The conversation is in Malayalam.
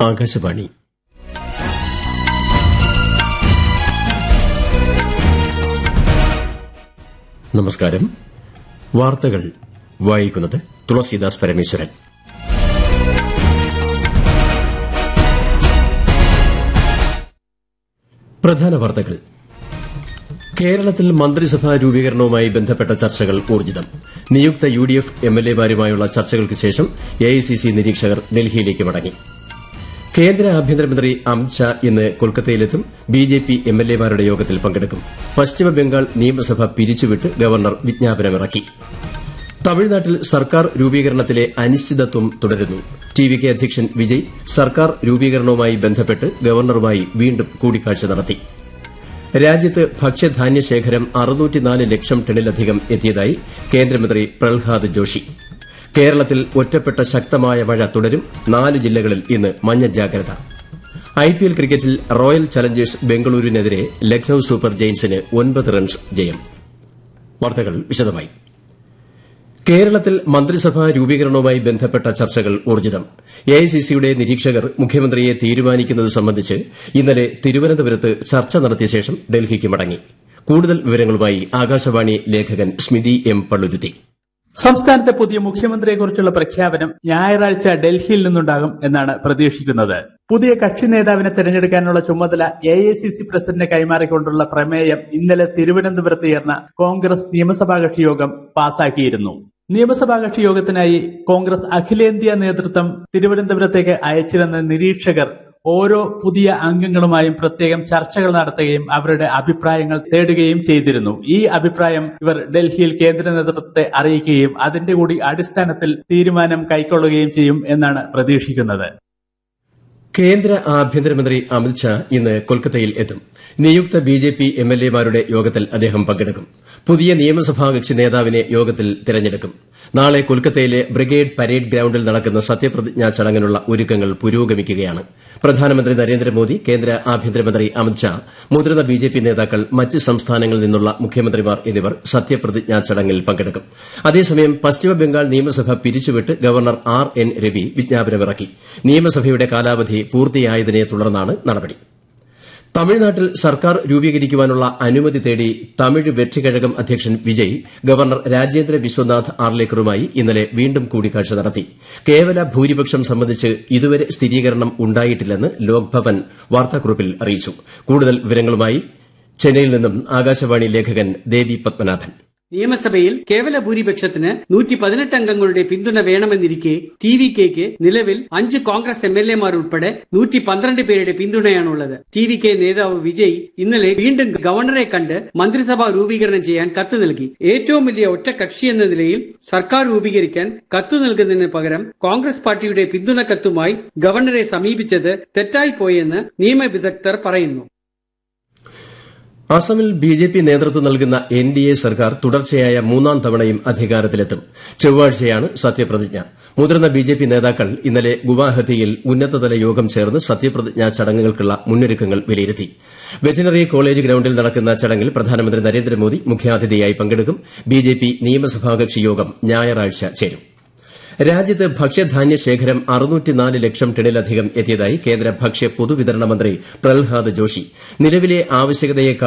ആകാശവാണി നമസ്കാരം വാർത്തകൾ വായിക്കുന്നത് തുളസീദാസ് പരമേശ്വരൻ പ്രധാന വാർത്തകൾ കേരളത്തിൽ മന്ത്രിസഭാ രൂപീകരണവുമായി ബന്ധപ്പെട്ട ചർച്ചകൾ ഊർജ്ജിതം നിയുക്ത U D F M L എമാരുമായുള്ള ചർച്ചകൾക്ക് ശേഷം എ ഐ സി സി നിരീക്ഷകർ ഡൽഹിയിലേക്ക് മടങ്ങി കേന്ദ്ര ആഭ്യന്തരമന്ത്രി അമിത്ഷാ ഇന്ന് കൊൽക്കത്തയിലെത്തും B J P M L എമാരുടെ യോഗത്തിൽ പങ്കെടുക്കും പശ്ചിമബംഗാൾ നിയമസഭ പിരിച്ചുവിട്ട് ഗവർണർ വിജ്ഞാപനമിറക്കി തമിഴ്നാട്ടിൽ സർക്കാർ രൂപീകരണത്തിലെ അനിശ്ചിതത്വം തുടരുന്നു ടി വി കെ അധ്യക്ഷൻ വിജയ് സർക്കാർ രൂപീകരണവുമായി ബന്ധപ്പെട്ട് ഗവർണറുമായി വീണ്ടും കൂടിക്കാഴ്ച നടത്തി രാജ്യത്ത് ഭക്ഷ്യധാന്യ ശേഖരം ലക്ഷം ടണ്ണിലധികം എത്തിയതായി കേന്ദ്രമന്ത്രി പ്രഹ്ലാദ് ജോഷി കേരളത്തിൽ ഒറ്റപ്പെട്ട ശക്തമായ മഴ തുടരും നാല് ജില്ലകളിൽ ഇന്ന് മഞ്ഞ ജാഗ്രത ഐപിഎൽ ക്രിക്കറ്റിൽ റോയൽ ചലഞ്ചേഴ്സ് ബംഗളൂരുവിനെതിരെ ലക്നൌ സൂപ്പർ ജയന്റ്സിന് ഒൻപത് റൺസ് ജയം വാർത്തകൾ വിശദമായി കേരളത്തിൽ മന്ത്രിസഭാ രൂപീകരണവുമായി ബന്ധപ്പെട്ട ചർച്ചകൾ ഊർജ്ജിതം എഐസിസിയുടെ നിരീക്ഷകർ മുഖ്യമന്ത്രിയെ തീരുമാനിക്കുന്നത് സംബന്ധിച്ച് ഇന്നലെ തിരുവനന്തപുരത്ത് ചർച്ച നടത്തിയ ശേഷം ഡൽഹിക്ക് മടങ്ങി കൂടുതൽ വിവരങ്ങളുമായി ആകാശവാണി ലേഖകൻ സ്മിതി എം പള്ളുരുത്തി സംസ്ഥാനത്തെ പുതിയ മുഖ്യമന്ത്രിയെക്കുറിച്ചുള്ള പ്രഖ്യാപനം ഞായറാഴ്ച ഡൽഹിയിൽ നിന്നുണ്ടാകും എന്നാണ് പ്രതീക്ഷിക്കുന്നത് പുതിയ കക്ഷി നേതാവിനെ തെരഞ്ഞെടുക്കാനുള്ള ചുമതല A I C C president കൈമാറിക്കൊണ്ടുള്ള പ്രമേയം ഇന്നലെ തിരുവനന്തപുരത്ത് ചേർന്ന കോൺഗ്രസ് നിയമസഭാ കക്ഷി യോഗം പാസാക്കിയിരുന്നു നിയമസഭാ കക്ഷി യോഗത്തിനായി കോൺഗ്രസ് അഖിലേന്ത്യാ നേതൃത്വം തിരുവനന്തപുരത്തേക്ക് അയച്ചിരുന്ന നിരീക്ഷകർ ഓരോ പുതിയ അംഗങ്ങളുമായും പ്രത്യേകം ചർച്ചകൾ നടത്തുകയും അവരുടെ അഭിപ്രായങ്ങൾ തേടുകയും ചെയ്തിരുന്നു ഈ അഭിപ്രായം ഇവർ ഡൽഹിയിൽ കേന്ദ്ര നേതൃത്വത്തെ അറിയിക്കുകയും അതിന്റെ കൂടി അടിസ്ഥാനത്തിൽ തീരുമാനം കൈക്കൊള്ളുകയും ചെയ്യും എന്നാണ് പ്രതീക്ഷിക്കുന്നത് കേന്ദ്ര ആഭ്യന്തരമന്ത്രി അമിത്ഷാ ഇന്ന് കൊൽക്കത്തയിൽ എത്തും നിയുക്ത B J P M L എമാരുടെ യോഗത്തിൽ അദ്ദേഹം പങ്കെടുക്കും പുതിയ നിയമസഭാ കക്ഷി നേതാവിനെ യോഗത്തിൽ തെരഞ്ഞെടുക്കും നാളെ കൊൽക്കത്തയിലെ ബ്രിഗേഡ് പരേഡ് ഗ്രൌണ്ടിൽ നടക്കുന്ന സത്യപ്രതിജ്ഞാ ചടങ്ങിനുള്ള ഒരുക്കങ്ങൾ പുരോഗമിക്കുകയാണ് പ്രധാനമന്ത്രി നരേന്ദ്രമോദി കേന്ദ്ര ആഭ്യന്തരമന്ത്രി അമിത്ഷാ മുതിർന്ന ബി ജെ പി നേതാക്കൾ മറ്റ് സംസ്ഥാനങ്ങളിൽ നിന്നുള്ള മുഖ്യമന്ത്രിമാർ എന്നിവർ സത്യപ്രതിജ്ഞാ ചടങ്ങിൽ പങ്കെടുക്കും അതേസമയം പശ്ചിമബംഗാൾ നിയമസഭ പിരിച്ചുവിട്ട് ഗവർണർ ആർ എൻ രവി വിജ്ഞാപനമിറക്കി നിയമസഭയുടെ കാലാവധി പൂർത്തിയായതിനെ തുടർന്നാണ് നടപടി തമിഴ്നാട്ടിൽ സർക്കാർ രൂപീകരിക്കുവാനുള്ള അനുമതി തേടി തമിഴ് വെற்றிക്കഴകം അധ്യക്ഷൻ വിജയ് ഗവർണർ രാജേന്ദ്ര വിശ്വനാഥ് ആർലേക്കറുമായി ഇന്നലെ വീണ്ടും കൂടിക്കാഴ്ച നടത്തി കേവല ഭൂരിപക്ഷം സംബന്ധിച്ച് ഇതുവരെ സ്ഥിരീകരണം ഉണ്ടായിട്ടില്ലെന്ന് ലോക്ഭവൻ വാർത്താക്കുറിപ്പിൽ അറിയിച്ചു കൂടുതൽ വിവരങ്ങളുമായി ചെന്നൈയിൽ നിന്നും ആകാശവാണി ലേഖകൻ ദേവി പത്മനാഭൻ നിയമസഭയിൽ കേവല ഭൂരിപക്ഷത്തിന് നൂറ്റി പതിനെട്ട് അംഗങ്ങളുടെ പിന്തുണ വേണമെന്നിരിക്കെ ടി വി കെക്ക് നിലവിൽ അഞ്ച് കോൺഗ്രസ് എം എൽ എമാർ ഉൾപ്പെടെ നൂറ്റി പന്ത്രണ്ട് പേരുടെ പിന്തുണയാണുള്ളത് ടി വി കെ നേതാവ് വിജയ് ഇന്നലെ വീണ്ടും ഗവർണറെ കണ്ട് മന്ത്രിസഭ രൂപീകരണം ചെയ്യാൻ കത്ത് നൽകി ഏറ്റവും വലിയ ഒറ്റ കക്ഷി എന്ന നിലയിൽ സർക്കാർ രൂപീകരിക്കാൻ കത്ത് നൽകുന്നതിന് പകരം കോൺഗ്രസ് പാർട്ടിയുടെ പിന്തുണ കത്തുമായി ഗവർണറെ സമീപിച്ചത് തെറ്റായിപ്പോയെന്ന് നിയമവിദഗ്ധർ പറയുന്നു അസമിൽ ബി ജെ പി നേതൃത്വം നൽകുന്ന എൻ ഡി എ സർക്കാർ തുടർച്ചയായ മൂന്നാം തവണയും അധികാരത്തിലെത്തും ചൊവ്വാഴ്ചയാണ് സത്യപ്രതിജ്ഞ മുതിർന്ന ബി ജെ പി നേതാക്കൾ ഇന്നലെ ഗുവാഹത്തിയിൽ ഉന്നതതല യോഗം ചേർന്ന് സത്യപ്രതിജ്ഞാ ചടങ്ങുകൾക്കുള്ള മുന്നൊരുക്കങ്ങൾ വിലയിരുത്തി വെറ്റിനറി കോളേജ് ഗ്രൌണ്ടിൽ നടക്കുന്ന ചടങ്ങിൽ പ്രധാനമന്ത്രി നരേന്ദ്രമോദി മുഖ്യാതിഥിയായി പങ്കെടുക്കും ബി ജെ പി നിയമസഭാകക്ഷി യോഗം ഞായറാഴ്ച ചേരും രാജ്യത്ത് ഭക്ഷ്യധാന്യ ശേഖരം ലക്ഷം ടണ്ണിലധികം എത്തിയതായി കേന്ദ്ര ഭക്ഷ്യ പൊതുവിതരണ മന്ത്രി പ്രഹ്ലാദ് ജോഷി നിലവിലെ ആവശ്യകതയേക്കാൾ